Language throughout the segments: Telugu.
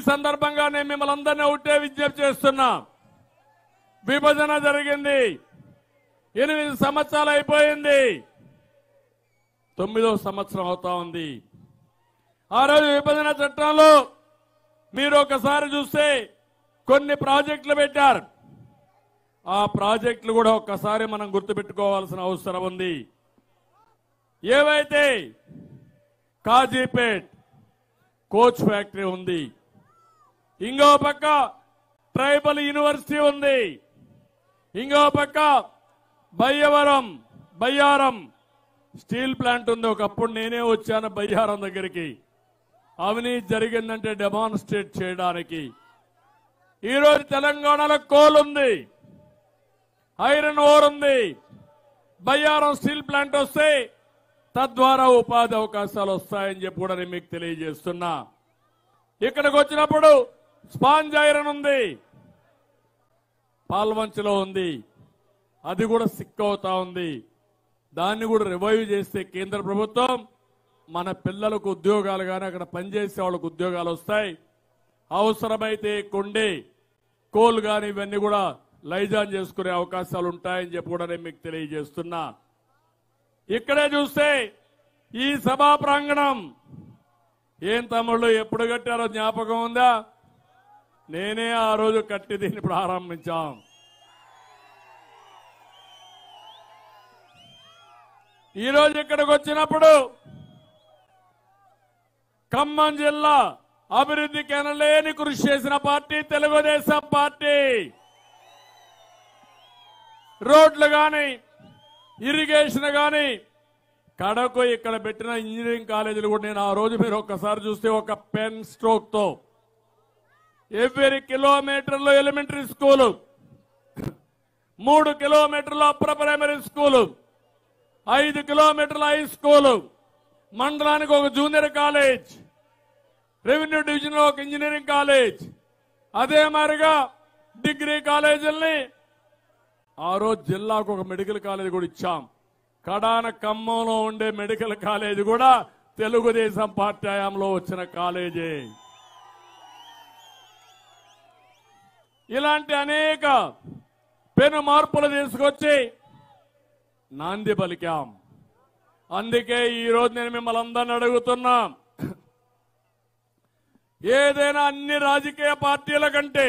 సందర్భంగా నేను మిమ్మల్ని అందరినీ ఒకటే విజ్ఞప్తి చేస్తున్నా విభజన జరిగింది ఎనిమిది సంవత్సరాలు అయిపోయింది తొమ్మిదో సంవత్సరం అవుతా ఉంది ఆ రోజు విభజన చట్టంలో మీరు ఒకసారి చూస్తే కొన్ని ప్రాజెక్టులు పెట్టారు ఆ ప్రాజెక్టులు కూడా ఒక్కసారి మనం గుర్తుపెట్టుకోవాల్సిన అవసరం ఉంది ఏవైతే కాజీపేట్ కోచ్ ఫ్యాక్టరీ ఉంది ఇంకో పక్క ట్రైబల్ యూనివర్సిటీ ఉంది ఇంకో పక్క బయ్యవరం బయ్యారం స్టీల్ ప్లాంట్ ఉంది ఒకప్పుడు నేనే వచ్చాను బయ్యారం దగ్గరికి అవినీతి జరిగిందంటే డెమాన్స్ట్రేట్ చేయడానికి ఈరోజు తెలంగాణలో కోల్ ఉంది ఐరన్ ఓర్ ఉంది బయ్యారం స్టీల్ ప్లాంట్ వస్తే తద్వారా ఉపాధి అవకాశాలు వస్తాయని చెప్పి కూడా నేను మీకు తెలియజేస్తున్నా ఇక్కడికి వచ్చినప్పుడు స్పాంజ్ ఐరన్ ఉంది పాల్వంచలో ఉంది అది కూడా సిక్ అవుతా ఉంది దాన్ని కూడా రివైవ్ చేస్తే కేంద్ర ప్రభుత్వం మన పిల్లలకు ఉద్యోగాలు కానీ అక్కడ పనిచేసే వాళ్ళకు ఉద్యోగాలు వస్తాయి అవసరమైతే కొండే కోల్ కానీ ఇవన్నీ కూడా లైజాన్ చేసుకునే అవకాశాలు ఉంటాయని చెప్పి కూడా నేను మీకు తెలియజేస్తున్నా ఇక్కడే చూస్తే ఈ సభా ప్రాంగణం ఏం తమ్ముళ్ళు ఎప్పుడు కట్టారో జ్ఞాపకం ఉందా నేనే ఆ రోజు కట్టి దీన్ని ప్రారంభించాం ఈ రోజు ఇక్కడికి వచ్చినప్పుడు ఖమ్మం జిల్లా అభివృద్ధికి ఎనలేని కృషి చేసిన పార్టీ తెలుగుదేశం పార్టీ రోడ్లు గాని ఇరిగేషన్ గాని కడకు ఇక్కడ పెట్టిన ఇంజనీరింగ్ కాలేజీలు కూడా నేను ఆ రోజు మీరు ఒక్కసారి చూస్తే ఒక పెన్ స్ట్రోక్ తో ఎవ్రీ కిలోమీటర్లో ఎలిమెంటరీ స్కూలు మూడు కిలోమీటర్ల అప్పర్ ప్రైమరీ స్కూలు ఐదు కిలోమీటర్ల హై స్కూలు మండలానికి ఒక జూనియర్ కాలేజ్ రెవెన్యూ డివిజన్ లో ఒక ఇంజనీరింగ్ కాలేజ్ అదే మాదిరిగా డిగ్రీ కాలేజీల్ని ఆ రోజు జిల్లాకు ఒక మెడికల్ కాలేజ్ కూడా ఇచ్చాం కడాన ఖమ్మంలో ఉండే మెడికల్ కాలేజ్ కూడా తెలుగుదేశం పార్టీ హయాంలో వచ్చిన కాలేజే ఇలాంటి అనేక పెను మార్పులు తీసుకొచ్చి నాంది పలికాం అందుకే ఈ రోజు నేను మిమ్మల్ని అందరిని అడుగుతున్నా ఏదైనా అన్ని రాజకీయ పార్టీల కంటే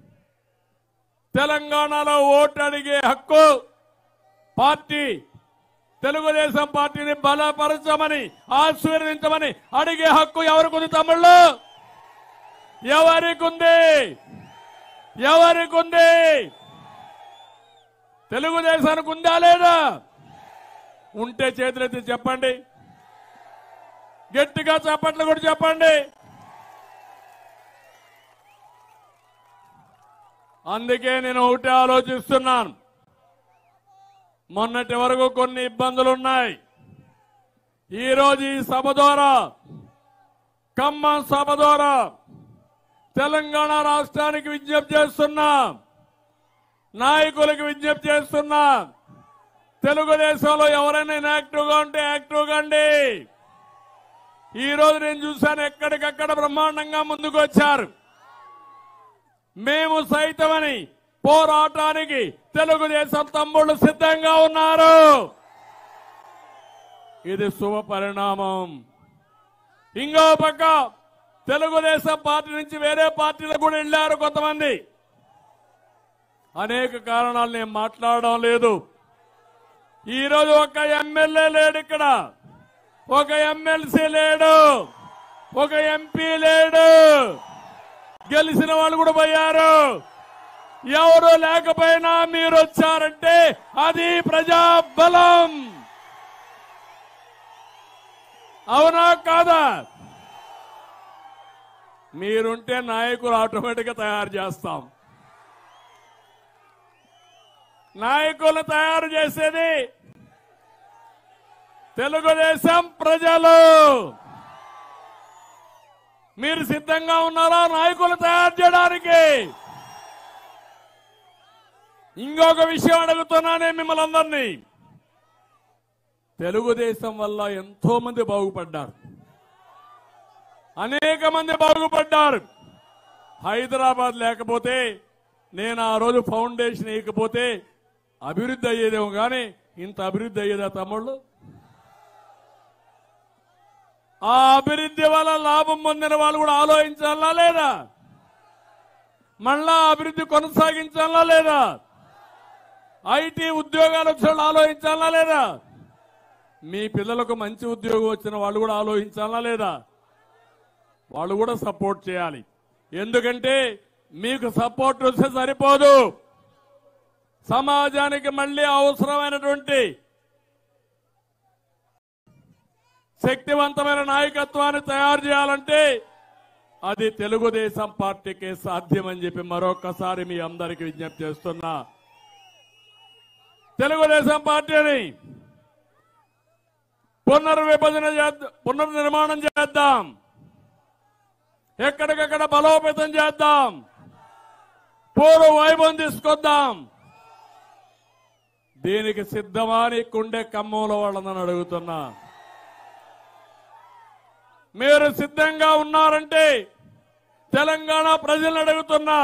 తెలంగాణలో ఓటు అడిగే హక్కు పార్టీ తెలుగుదేశం పార్టీని బలపరచమని ఆశీర్వదించమని అడిగే హక్కు ఎవరికి ఉంది తమ్ముళ్ళు ఎవరికి ఉంది ఎవరికి ఉంది తెలుగుదేశానికి ఉందా లేదా ఉంటే చేతులెత్తి చెప్పండి గట్టిగా చప్పట్లు కూడా చెప్పండి అందుకే నేను ఒకటే ఆలోచిస్తున్నాను మొన్నటి వరకు కొన్ని ఇబ్బందులు ఉన్నాయి ఈ రోజు ఈ సభ ద్వారా ఖమ్మం సభ ద్వారా తెలంగాణ రాష్ట్రానికి విజ్ఞప్తి చేస్తున్నా నాయకులకు విజ్ఞప్తి చేస్తున్నా తెలుగుదేశంలో ఎవరైనా ఇన్యాక్టివ్ గా ఉంటే యాక్టివ్ కండి ఈ రోజు నేను చూశాను ఎక్కడికక్కడ బ్రహ్మాండంగా ముందుకు వచ్చారు మేము సైతమని పోరాటానికి తెలుగుదేశం తమ్ముళ్ళు సిద్ధంగా ఉన్నారు ఇది శుభ పరిణామం ఇంకో పక్క తెలుగుదేశం పార్టీ నుంచి వేరే పార్టీలకు కూడా వెళ్ళారు కొంతమంది అనేక కారణాలు నేను మాట్లాడడం లేదు ఈ రోజు ఒక ఎమ్మెల్యే లేడు ఇక్కడ ఒక ఎమ్మెల్సీ లేడు ఒక ఎంపీ లేడు గెలిచిన వాళ్ళు కూడా పోయారు ఎవరు లేకపోయినా మీరు వచ్చారంటే అది ప్రజాబలం అవునా కాదా మీరుంటే నాయకులు ఆటోమేటిక్ గా తయారు చేస్తాం నాయకులు తయారు చేసేది తెలుగుదేశం ప్రజలు మీరు సిద్ధంగా ఉన్నారా నాయకులు తయారు చేయడానికి ఇంకొక విషయం అడుగుతున్నానే మిమ్మల్ని అందరినీ తెలుగుదేశం వల్ల ఎంతో మంది బాగుపడ్డారు అనేక మంది బాగుపడ్డారు హైదరాబాద్ లేకపోతే నేను ఆ రోజు ఫౌండేషన్ వేయకపోతే అభివృద్ధి అయ్యేదేమో కానీ ఇంత అభివృద్ధి అయ్యేదా తమ్ముళ్ళు ఆ అభివృద్ధి వల్ల లాభం పొందిన వాళ్ళు కూడా ఆలోచించాలా లేదా మళ్ళా అభివృద్ధి కొనసాగించాలా లేదా ఐటీ ఉద్యోగాలు వచ్చిన వాళ్ళు ఆలోచించాలా లేదా మీ పిల్లలకు మంచి ఉద్యోగం వచ్చిన వాళ్ళు కూడా ఆలోచించాలా లేదా వాళ్ళు కూడా సపోర్ట్ చేయాలి ఎందుకంటే మీకు సపోర్ట్ వస్తే సరిపోదు సమాజానికి మళ్ళీ అవసరమైనటువంటి శక్తివంతమైన నాయకత్వాన్ని తయారు చేయాలంటే అది తెలుగుదేశం పార్టీకే సాధ్యమని చెప్పి మరొకసారి మీ అందరికీ విజ్ఞప్తి చేస్తున్నా తెలుగుదేశం పార్టీని పునర్విభజన చేద్దాం పునర్నిర్మాణం చేద్దాం ఎక్కడికక్కడ బలోపేతం చేద్దాం పూర్వ వైభవం తీసుకొద్దాం దీనికి సిద్ధమా అని కుండే ఖమ్మంలో వాళ్ళని అడుగుతున్నా మీరు సిద్ధంగా ఉన్నారంటే తెలంగాణ ప్రజలను అడుగుతున్నా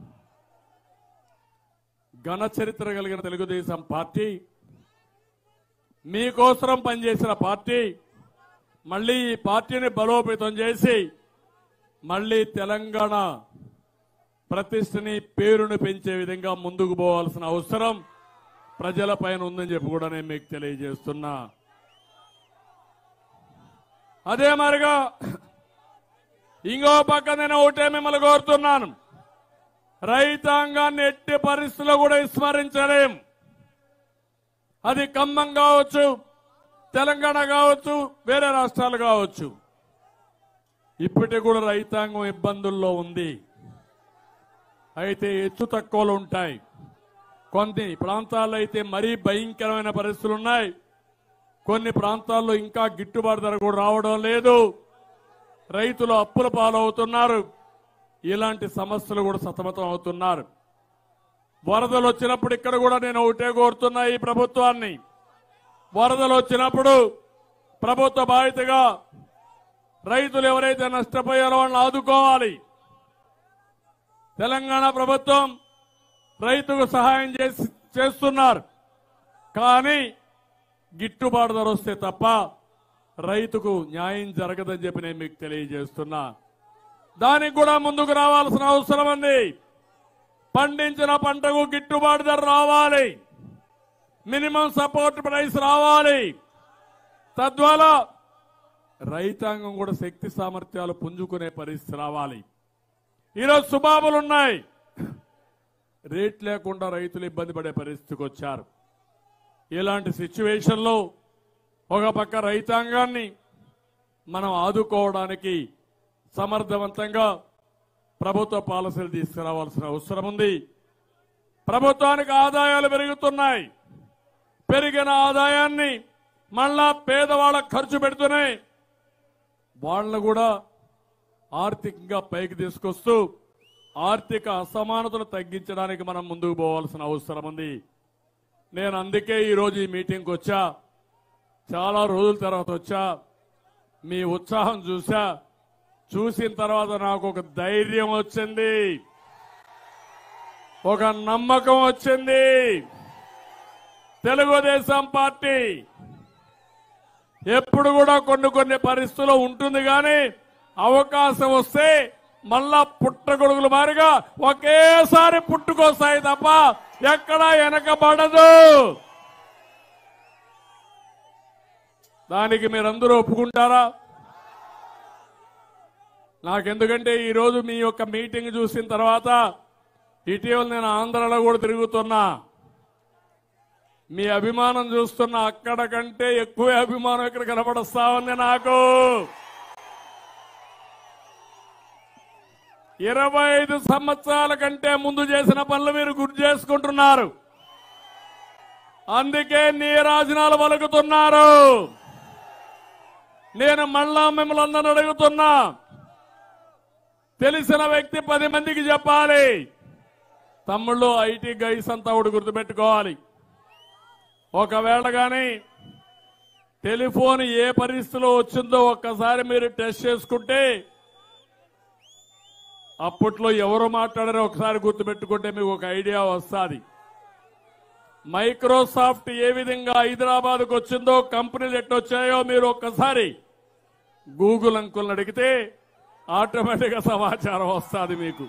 ఘన చరిత్ర కలిగిన తెలుగుదేశం పార్టీ మీకోసరం పనిచేసిన పార్టీ మళ్ళీ ఈ పార్టీని బలోపేతం చేసి మళ్ళీ తెలంగాణ ప్రతిష్టని పేరును పెంచే విధంగా ముందుకు పోవాల్సిన అవసరం ప్రజల పైన ఉందని చెప్పి కూడా నేను మీకు తెలియజేస్తున్నా అదే మరిగా ఇంకో పక్క నేను ఒకటే మిమ్మల్ని కోరుతున్నాను రైతాంగాన్ని ఎట్టి పరిస్థితుల్లో కూడా విస్మరించలేం అది ఖమ్మం కావచ్చు తెలంగాణ కావచ్చు వేరే రాష్ట్రాలు కావచ్చు ఇప్పటికి కూడా రైతాంగం ఇబ్బందుల్లో ఉంది అయితే హెచ్చు తక్కువలు ఉంటాయి కొన్ని ప్రాంతాల్లో అయితే మరీ భయంకరమైన పరిస్థితులు ఉన్నాయి కొన్ని ప్రాంతాల్లో ఇంకా గిట్టుబాటు ధర కూడా రావడం లేదు రైతులు అప్పుల పాలవుతున్నారు ఇలాంటి సమస్యలు కూడా సతమతం అవుతున్నారు వరదలు వచ్చినప్పుడు ఇక్కడ కూడా నేను ఒకటే కోరుతున్నా ఈ ప్రభుత్వాన్ని వరదలు వచ్చినప్పుడు ప్రభుత్వ బాధ్యతగా రైతులు ఎవరైతే నష్టపోయారో వాళ్ళని ఆదుకోవాలి తెలంగాణ ప్రభుత్వం రైతుకు సహాయం చేసి చేస్తున్నారు కానీ గిట్టుబాటు ధర వస్తే తప్ప రైతుకు న్యాయం జరగదని చెప్పి నేను మీకు తెలియజేస్తున్నా దానికి కూడా ముందుకు రావాల్సిన అవసరం ఉంది పండించిన పంటకు గిట్టుబాటు ధర రావాలి మినిమం సపోర్ట్ ప్రైస్ రావాలి తద్వారా రైతాంగం కూడా శక్తి సామర్థ్యాలు పుంజుకునే పరిస్థితి రావాలి ఈరోజు సుబాబులు ఉన్నాయి రేట్ లేకుండా రైతులు ఇబ్బంది పడే పరిస్థితికి వచ్చారు ఇలాంటి సిచ్యువేషన్లో ఒక పక్క రైతాంగాన్ని మనం ఆదుకోవడానికి సమర్థవంతంగా ప్రభుత్వ పాలసీలు తీసుకురావాల్సిన అవసరం ఉంది ప్రభుత్వానికి ఆదాయాలు పెరుగుతున్నాయి పెరిగిన ఆదాయాన్ని మళ్ళా పేదవాళ్ళకు ఖర్చు పెడుతూనే వాళ్ళను కూడా ఆర్థికంగా పైకి తీసుకొస్తూ ఆర్థిక అసమానతలు తగ్గించడానికి మనం ముందుకు పోవాల్సిన అవసరం ఉంది నేను అందుకే ఈరోజు ఈ మీటింగ్కి వచ్చా చాలా రోజుల తర్వాత వచ్చా మీ ఉత్సాహం చూసా చూసిన తర్వాత నాకు ఒక ధైర్యం వచ్చింది ఒక నమ్మకం వచ్చింది తెలుగుదేశం పార్టీ ఎప్పుడు కూడా కొన్ని కొన్ని పరిస్థితుల్లో ఉంటుంది కానీ అవకాశం వస్తే మళ్ళా పుట్టగొడుగుల మారిగా ఒకేసారి పుట్టుకొస్తాయి తప్ప ఎక్కడా వెనకబడదు దానికి మీరందరూ ఒప్పుకుంటారా నాకెందుకంటే ఈరోజు మీ యొక్క మీటింగ్ చూసిన తర్వాత ఇటీవల నేను ఆంధ్రలో కూడా తిరుగుతున్నా మీ అభిమానం చూస్తున్న అక్కడ కంటే ఎక్కువ అభిమానం ఇక్కడ కనపడస్తా ఉంది నాకు ఇరవై ఐదు సంవత్సరాల కంటే ముందు చేసిన పనులు మీరు గుర్తు చేసుకుంటున్నారు అందుకే నీరాజనాలు పలుకుతున్నారు నేను మళ్ళా మిమ్మల్ని అందరిని అడుగుతున్నా తెలిసిన వ్యక్తి పది మందికి చెప్పాలి తమ్ముళ్ళు ఐటీ గైస్ అంతా ఒకటి గుర్తుపెట్టుకోవాలి ఒకవేళ కానీ టెలిఫోన్ ఏ పరిస్థితిలో వచ్చిందో ఒక్కసారి మీరు టెస్ట్ చేసుకుంటే అప్పట్లో ఎవరు మాట్లాడారో ఒకసారి గుర్తుపెట్టుకుంటే మీకు ఒక ఐడియా వస్తుంది మైక్రోసాఫ్ట్ ఏ విధంగా హైదరాబాద్కు వచ్చిందో కంపెనీలు ఎట్టొచ్చాయో మీరు ఒక్కసారి గూగుల్ అంకుల్ని అడిగితే ఆటోమేటిక్గా సమాచారం వస్తుంది మీకు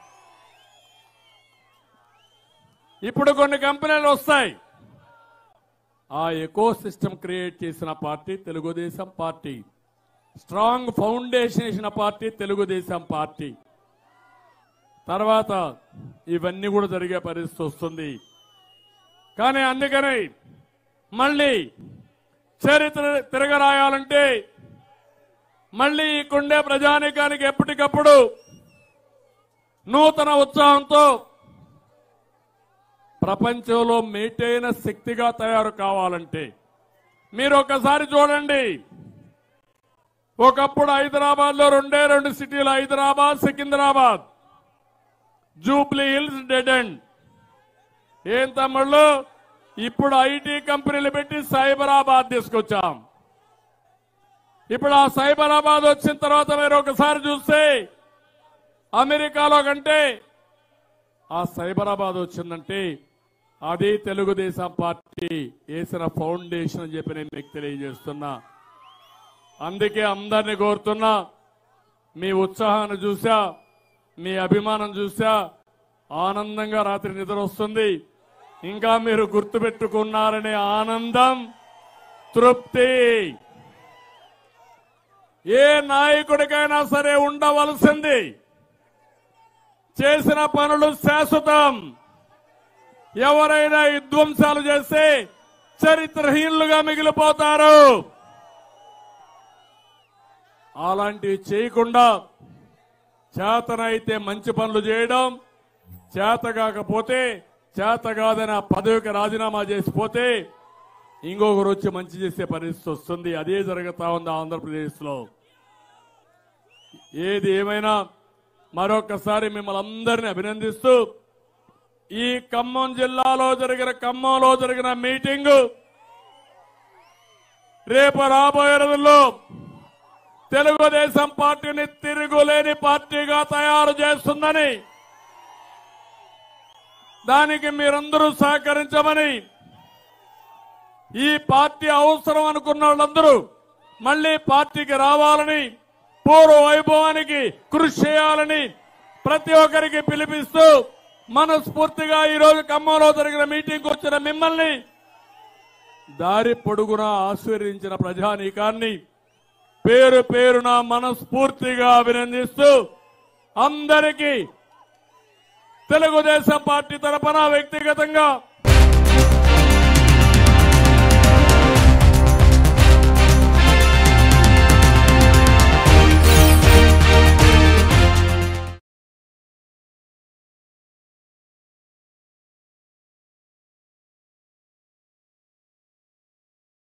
ఇప్పుడు కొన్ని కంపెనీలు వస్తాయి ఆ ఎకో సిస్టమ్ క్రియేట్ చేసిన party Telugu Desam party strong foundation ఇచ్చిన పార్టీ తెలుగుదేశం పార్టీ తర్వాత ఇవన్నీ కూడా జరిగే పరిస్థితి వస్తుంది కానీ అందుకని మళ్ళీ చరిత్ర తిరగరాయాలంటే మళ్ళీ ఈ కుండే ప్రజానికానికి ఎప్పటికప్పుడు నూతన ఉత్సాహంతో ప్రపంచంలో మేటైన శక్తిగా తయారు కావాలంటే మీరు ఒకసారి చూడండి ఒకప్పుడు హైదరాబాద్ లో రెండే రెండు సిటీలు హైదరాబాద్ సికింద్రాబాద్ జూబ్లీ హిల్స్ డెడ్ ఎండ్ ఏం తమ్ముళ్ళు ఇప్పుడు ఐటీ కంపెనీలు పెట్టి సైబరాబాద్ తీసుకొచ్చాం ఇప్పుడు ఆ సైబరాబాద్ వచ్చిన తర్వాత మీరు ఒకసారి చూస్తే అమెరికాలో కంటే ఆ సైబరాబాద్ వచ్చిందంటే అది తెలుగుదేశం పార్టీ వేసిన ఫౌండేషన్ అని చెప్పి నేను మీకు తెలియజేస్తున్నా అందుకే అందరిని కోరుతున్నా మీ ఉత్సాహాన్ని చూసా మీ అభిమానం చూసా ఆనందంగా రాత్రి నిద్ర వస్తుంది ఇంకా మీరు గుర్తుపెట్టుకున్నారనే ఆనందం తృప్తి ఏ నాయకుడికైనా సరే ఉండవలసింది చేసిన పనులు శాశ్వతం ఎవరైనా విధ్వంసాలు చేస్తే చరిత్రహీనులుగా మిగిలిపోతారు అలాంటివి చేయకుండా చేతనైతే మంచి పనులు చేయడం చేత కాకపోతే చేత కాదని ఆ పదవికి రాజీనామా చేసిపోతే ఇంకొకరు వచ్చి మంచి చేసే పరిస్థితి వస్తుంది అదే జరుగుతా ఉంది ఆంధ్రప్రదేశ్లో ఏది ఏమైనా మరొకసారి మిమ్మల్ని అందరినీ అభినందిస్తూ ఈ ఖమ్మం జిల్లాలో జరిగిన ఖమ్మంలో జరిగిన మీటింగు రేపు రాబోయే రోజుల్లో తెలుగుదేశం పార్టీని తిరుగులేని పార్టీగా తయారు చేస్తుందని దానికి మీరందరూ సహకరించమని ఈ పార్టీ అవసరం అనుకున్న వాళ్ళందరూ మళ్ళీ పార్టీకి రావాలని పూర్వ వైభవానికి కృషి చేయాలని ప్రతి ఒక్కరికి పిలిపిస్తూ మనస్ఫూర్తిగా ఈ రోజు ఖమ్మంలో జరిగిన మీటింగ్ వచ్చిన మిమ్మల్ని దారి పొడుగునా ఆశీర్వదించిన ప్రజానీకాన్ని పేరు పేరున మనస్ఫూర్తిగా అభినందిస్తూ అందరికీ తెలుగుదేశం పార్టీ తరపున వ్యక్తిగతంగా